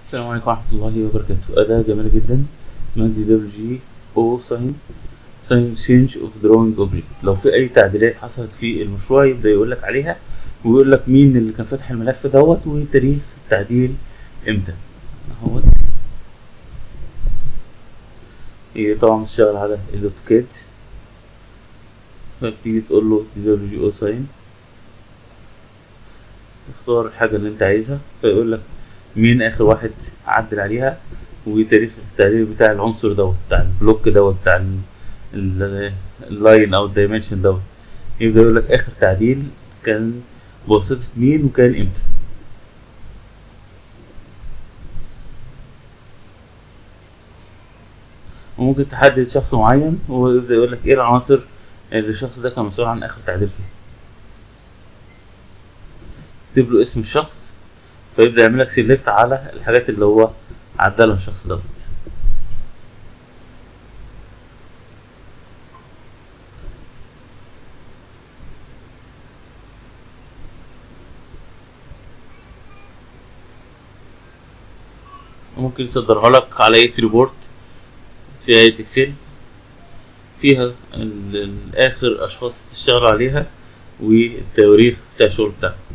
السلام عليكم ورحمة الله وبركاته أداة جميلة جدا اسمها دي دبليو جي أو ساين ساين تشينج أوف دروينج أوبجكت لو في أي تعديلات حصلت في المشروع يبدأ يقول لك عليها ويقول لك مين اللي كان فاتح الملف دوت وتاريخ التعديل إمتى أهوت هي طبعا بتشتغل على الأوتوكاد فبتيجي تقول له دي دبليو جي أو ساين تختار الحاجة اللي أنت عايزها فيقول لك مين اخر واحد عدل عليها وتاريخ التعديل بتاع العنصر دوت بتاع البلوك دوت بتاع ال- ال- اللاين او الدايمنشن دوت يبدا يقول لك اخر تعديل كان بواسطة مين وكان امتى وممكن تحدد شخص معين ويبدا يقول لك ايه العناصر اللي الشخص ده كان مسؤول عن اخر تعديل فيها تكتب له اسم الشخص فيبدأ يعمل لك سيلكت على الحاجات اللي هو عدلها الشخص دوت ممكن يصدرها لك على اي ريبورت في اي اكسل فيها ال- ال- اخر اشخاص تشتغل عليها والتواريخ بتاع الشغل بتاعك